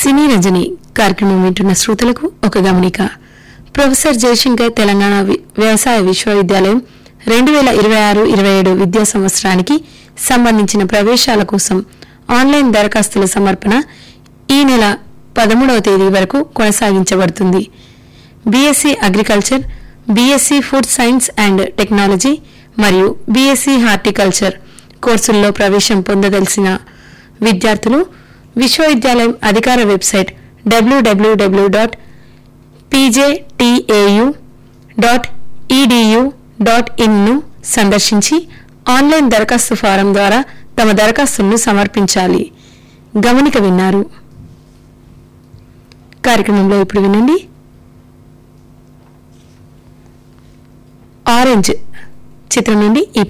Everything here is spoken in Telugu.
సినీ రజని కార్యక్రమం వింటున్న శ్రోతలకు ఒక గమనిక ప్రొఫెసర్ జయశంకర్ తెలంగాణ వి- వ్యవసాయ విశ్వవిద్యాలయం రెండు వేల ఇరవై ఆరు ఇరవై ఏడు విద్యా సంవత్సరానికి సంబంధించిన ప్రవేశాల కోసం ఆన్లైన్ దరఖాస్తుల సమర్పణ ఈ నెల పదమూడవ తేదీ వరకు కొనసాగించబడుతుంది BSc agriculture BSc food science and technology మరియు బీఎస్సీ హార్టికల్చర్ కోర్సుల్లో ప్రవేశం పొందదలిసిన విద్యార్థులు విశ్వవిద్యాలయం అధికార website WWW dot PJTAU dot EDU dot ఇన్ను సందర్శించి ఆన్లైన్ దరఖాస్తు ఫారం ద్వారా తమ దరఖాస్తులను సమర్పించాలి గమనిక విన్నారు కార్యక్రమంలో ఇప్పుడు వినండి ఆరెంజ్ చిత్రం నుండి ఈ